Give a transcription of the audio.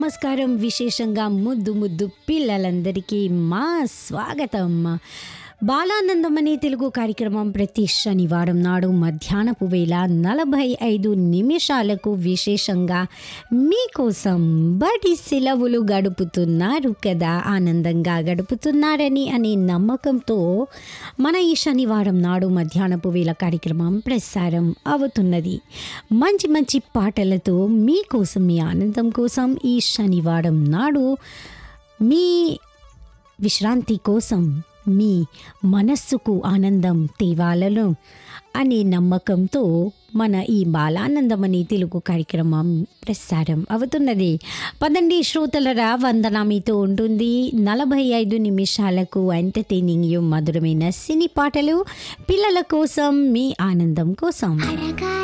నమస్కారం విశేషంగా ముద్దు ముద్దు పిల్లలందరికీ మా స్వాగతం బాలానందం అనే తెలుగు కార్యక్రమం ప్రతి శనివారం నాడు మధ్యాహ్నపు వేళ నలభై ఐదు నిమిషాలకు విశేషంగా మీకోసం బడి సెలవులు గడుపుతున్నారు కదా ఆనందంగా గడుపుతున్నారని అనే నమ్మకంతో మన ఈ శనివారం నాడు మధ్యాహ్నపు వేళ కార్యక్రమం ప్రసారం అవుతున్నది మంచి మంచి పాటలతో మీకోసం మీ ఆనందం కోసం ఈ శనివారం నాడు మీ విశ్రాంతి కోసం మీ మనస్సుకు ఆనందం తేవాలను అనే నమ్మకంతో మన ఈ బాలానందం అనే తెలుగు కార్యక్రమం ప్రసారం అవుతున్నది పదండి శ్రోతలరా వందన మీతో ఉంటుంది నలభై ఐదు నిమిషాలకు ఎంటర్టైనింగ్ మధురమైన సినీ పాటలు పిల్లల కోసం మీ ఆనందం కోసం